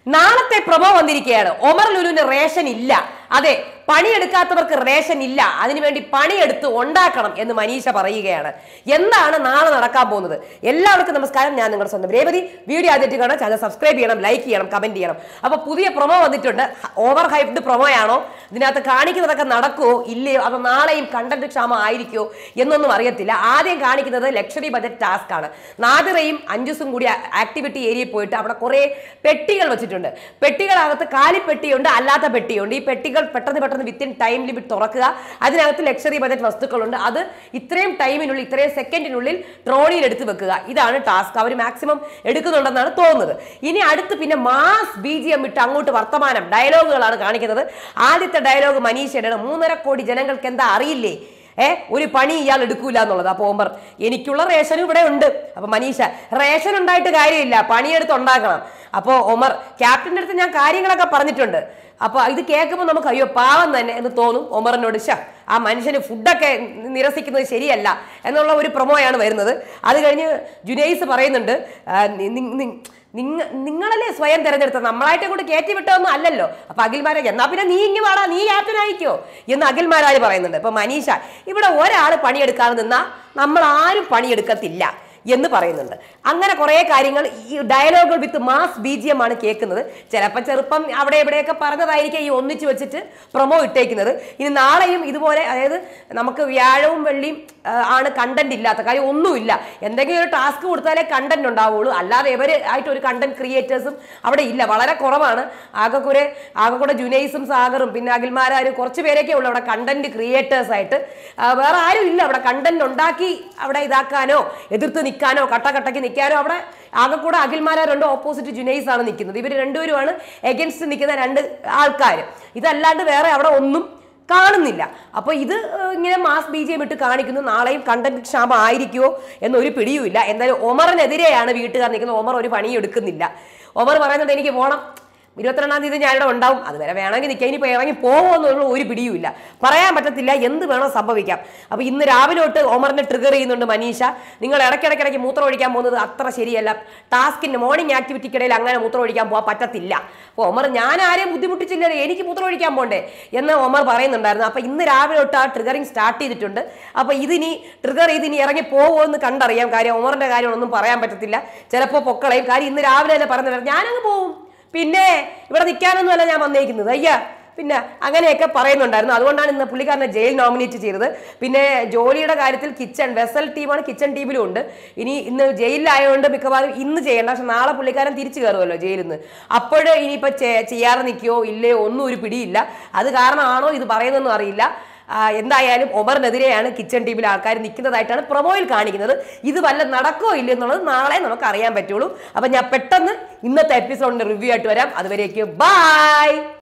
നാളത്തെ പ്രൊമോ വന്നിരിക്കുകയാണ് ഒമർ ലുലുവിന് റേഷൻ ഇല്ല അതെ പണിയെടുക്കാത്തവർക്ക് റേഷൻ ഇല്ല അതിനുവേണ്ടി പണിയെടുത്ത് ഉണ്ടാക്കണം എന്ന് മനീഷ പറയുകയാണ് എന്താണ് നാളെ നടക്കാൻ പോകുന്നത് എല്ലാവർക്കും നമസ്കാരം ഞാൻ നിങ്ങളുടെ സ്വന്തം രേവതി വീഡിയോ ആദ്യമായിട്ട് കാണാൻ ചാനൽ സബ്സ്ക്രൈബ് ചെയ്യണം ലൈക്ക് ചെയ്യണം കമന്റ് ചെയ്യണം അപ്പൊ പുതിയ പ്രൊമോ വന്നിട്ടുണ്ട് ഓവർ ഹൈപ്ഡ് പ്രൊമോ ആണോ ഇതിനകത്ത് കാണിക്കുന്നതൊക്കെ നടക്കുമോ ഇല്ലയോ അതോ നാളെയും കണ്ടന്റ് ക്ഷാമം ആയിരിക്കുമോ എന്നൊന്നും അറിയത്തില്ല ആദ്യം കാണിക്കുന്നത് ലക്ഷറി ബജറ്റ് ടാസ്ക് ആണ് നാദിറയും അഞ്ചുസും കൂടി ആക്ടിവിറ്റി ഏരിയയിൽ പോയിട്ട് അവിടെ കുറെ പെട്ടികൾ വെച്ചിട്ടുണ്ട് പെട്ടികളകത്ത് കാലിപ്പെട്ടിയുണ്ട് അല്ലാത്ത പെട്ടിയുണ്ട് ഈ പെട്ടികൾ പെട്ടെന്ന് പെട്ടെന്ന് വിത്തിൻ ടൈം ലിമിറ്റ് തുറക്കുക അതിനകത്ത് ലക്ഷറി ബജറ്റ് വസ്തുക്കളുണ്ട് അത് ഇത്രയും ടൈമിനുള്ളിൽ ഇത്രയും സെക്കൻഡിനുള്ളിൽ ട്രോളിയിൽ എടുത്ത് വെക്കുക ഇതാണ് ടാസ്ക് അവർ മാക്സിമം എടുക്കുന്നുണ്ടെന്നാണ് തോന്നുന്നത് ഇനി അടുത്ത് പിന്നെ മാസ് ബി ജി എം ഇട്ട് അങ്ങോട്ട് വർത്തമാനം ഡയലോഗുകളാണ് കാണിക്കുന്നത് ആദ്യത്തെ ഡയലോഗ് മനീഷയുടെ മൂന്നര കോടി ജനങ്ങൾക്ക് എന്താ അറിയില്ലേ ഏ ഒരു പണി ഇയാൾ എടുക്കൂല എന്നുള്ളത് അപ്പൊ ഓമർ എനിക്കുള്ള റേഷൻ ഇവിടെ ഉണ്ട് അപ്പൊ മനീഷ റേഷൻ ഉണ്ടായിട്ട് കാര്യമില്ല പണിയെടുത്ത് ഉണ്ടാക്കണം അപ്പോ ഒമർ ക്യാപ്റ്റന്റെ അടുത്ത് ഞാൻ കാര്യങ്ങളൊക്കെ പറഞ്ഞിട്ടുണ്ട് അപ്പൊ ഇത് കേൾക്കുമ്പോൾ നമുക്ക് അയ്യോ പാവം തന്നെ എന്ന് തോന്നും ഒമറിനോട് ശ ആ മനുഷ്യന് ഫുഡൊക്കെ നിരസിക്കുന്നത് ശരിയല്ല എന്നുള്ള ഒരു പ്രൊമോയാണ് വരുന്നത് അത് കഴിഞ്ഞ് ജുനൈസ് പറയുന്നുണ്ട് ആ, നി- നി- നി- നിങ്ങ നിങ്ങളല്ലേ സ്വയം തിരഞ്ഞെടുത്തത് നമ്മളായിട്ട് കൊണ്ട് കയറ്റി വിട്ടതൊന്നും അല്ലല്ലോ അപ്പൊ അഖിൽമാരാജ് എന്നാ പിന്നെ നീ ഇങ്ങ് വാടാ നീ ക്യാപ്റ്റൻ ആയിക്കോ എന്ന് അഖിൽമാരാജ് പറയുന്നുണ്ട് ഇപ്പൊ മനീഷ ഇവിടെ ഒരാൾ പണിയെടുക്കാതെ നിന്നാ നമ്മൾ ആരും പണിയെടുക്കത്തില്ല എന്ന് പറയുന്നുണ്ട് അങ്ങനെ കുറേ കാര്യങ്ങൾ ഈ ഡയലോഗുകൾ with mass B G M ആണ് കേൾക്കുന്നത് ചിലപ്പോൾ ചെറുപ്പം അവിടെ ഇവിടെയൊക്കെ പറഞ്ഞതായിരിക്കും ഈ ഒന്നിച്ച് വെച്ചിട്ട് പ്രൊമോ ഇട്ടേക്കുന്നത് ഇനി നാളെയും ഇതുപോലെ അതായത് നമുക്ക് വ്യാഴവും വെള്ളിയും ആ, ആണ് കണ്ടന്റ് ഇല്ലാത്ത കാര്യം ഒന്നുമില്ല എന്തെങ്കിലും ഒരു ടാസ്ക് കൊടുത്താലേ കണ്ടന്റ് ഉണ്ടാവുള്ളൂ അല്ലാതെ ഇവർ ആയിട്ട് ഒരു കണ്ടന്റ് ക്രിയേറ്റേഴ്സും അവിടെ ഇല്ല വളരെ കുറവാണ് ആകെ കുറെ ആകെ കൂടെ ജുനൈസും സാഗറും പിന്നെ അഖിൽമാരും കുറച്ച് പേരൊക്കെ ഉള്ളു അവിടെ കണ്ടന്റ് ക്രിയേറ്റേഴ്സ് ആയിട്ട് ആ, വേറെ ആരും ഇല്ല അവിടെ കണ്ടന്റ് ഉണ്ടാക്കി അവിടെ ഇതാക്കാനോ എതിർത്ത് നിൽക്കാനോ കട്ടക്കട്ടയ്ക്ക് നിൽക്കാനോ അവിടെ ആകെ കൂടെ അഖിൽമാരുണ്ട് ഓപ്പോസിറ്റ് ജുനൈസ് ആണ് നിൽക്കുന്നത് ഇവർ രണ്ടുപേരുമാണ് എഗൻസ്റ്റ് നിൽക്കുന്ന രണ്ട് ആൾക്കാർ ഇതല്ലാണ്ട് വേറെ അവിടെ ഒന്നും കാണുന്നില്ല അപ്പൊ ഇത് ഏഹ്, ഇങ്ങനെ മാസ് ബി ജി എം ഇട്ട് കാണിക്കുന്നു നാളെയും കണ്ടന്റ് ക്ഷാമം ആയിരിക്കുമോ എന്നൊരു പിടിയുമില്ല എന്തായാലും ഒമറിനെതിരെയാണ് വീട്ടുകാർ നിൽക്കുന്നത് ഒമർ ഒരു പണിയും എടുക്കുന്നില്ല ഒമർ പറയുന്നുണ്ട് എനിക്ക് പോകണം ഇരുപത്തിരണ്ടാം തീയതി ഞാനിവിടെ ഉണ്ടാവും അതുവരെ വേണമെങ്കിൽ നിൽക്കാം ഇനി ഇറങ്ങി പോകുമെന്നുള്ള ഒരു പിടിയുമില്ല പറയാൻ പറ്റത്തില്ല എന്ത് വേണോ സംഭവിക്കാം അപ്പൊ ഇന്ന് രാവിലെ തൊട്ട് ഒമറിനെ ട്രിഗർ ചെയ്യുന്നുണ്ട് മനീഷ നിങ്ങൾ ഇടയ്ക്കിടയ്ക്കിടയ്ക്ക് മൂത്രം ഒഴിക്കാൻ പോകുന്നത് അത്ര ശരിയല്ല ടാസ്കിന്റെ മോർണിംഗ് ആക്ടിവിറ്റിക്കിടയിൽ അങ്ങനെ മൂത്രം ഒഴിക്കാൻ പോകാൻ പറ്റത്തില്ല അപ്പോൾ ഒമർ ഞാൻ ആരെയും ബുദ്ധിമുട്ടിച്ചില്ലല്ലോ എനിക്ക് മൂത്രം ഒഴിക്കാൻ പോണ്ടേ എന്ന് ഒമർ പറയുന്നുണ്ടായിരുന്നു അപ്പൊ ഇന്ന് രാവിലെ തൊട്ട് ആ ട്രിഗറിങ് സ്റ്റാർട്ട് ചെയ്തിട്ടുണ്ട് അപ്പൊ ഇതിനി ട്രിഗർ ചെയ്ത് ഇനി ഇറങ്ങി പോകുമോ എന്ന് കണ്ടറിയാം കാര്യം ഒമറിന്റെ കാര്യമൊന്നും പറയാൻ പറ്റത്തില്ല ചിലപ്പോൾ പൊക്കളയും കാര്യം ഇന്ന് രാവിലെ തന്നെ പറഞ്ഞിട്ടുണ്ട് ഞാനങ്ങ് പോവും പിന്നെ ഇവിടെ നിൽക്കാനൊന്നുമല്ല ഞാൻ വന്നേക്കുന്നത് അയ്യ പിന്നെ അങ്ങനെയൊക്കെ പറയുന്നുണ്ടായിരുന്നു അതുകൊണ്ടാണ് ഇന്ന് പുള്ളിക്കാരനെ ജയിൽ നോമിനേറ്റ് ചെയ്തത് പിന്നെ ജോലിയുടെ കാര്യത്തിൽ കിച്ചൺ വെസൽ ടീമാണ് കിച്ചൺ ടീമിലും ഉണ്ട് ഇനി ഇന്ന് ജയിലിലായതുകൊണ്ട് മിക്കവാറും ഇന്ന് ചെയ്യേണ്ട പക്ഷെ നാളെ പുള്ളിക്കാരൻ തിരിച്ചു കയറുമല്ലോ ജയിലിൽ നിന്ന് അപ്പോഴ് ഇനിയിപ്പോൾ ചെയ്യാതെ നിൽക്കുകയോ ഇല്ലയോ ഒന്നും ഒരു പിടിയില്ല അത് കാരണമാണോ ഇത് പറയുന്നതെന്നും അറിയില്ല ആ, എന്തായാലും ഒമറിനെതിരെയാണ് കിച്ചൺ ടീമിൽ ആൾക്കാർ നിൽക്കുന്നതായിട്ടാണ് പ്രൊമോയിൽ കാണിക്കുന്നത് ഇത് വല്ല നടക്കോ ഇല്ലയോ എന്നുള്ളത് നാളെ നമുക്ക് അറിയാൻ പറ്റുള്ളൂ അപ്പൊ ഞാൻ പെട്ടെന്ന് ഇന്നത്തെ എപ്പിസോഡിന്റെ റിവ്യൂ ആയിട്ട് വരാം അതുവരേക്ക് ബൈ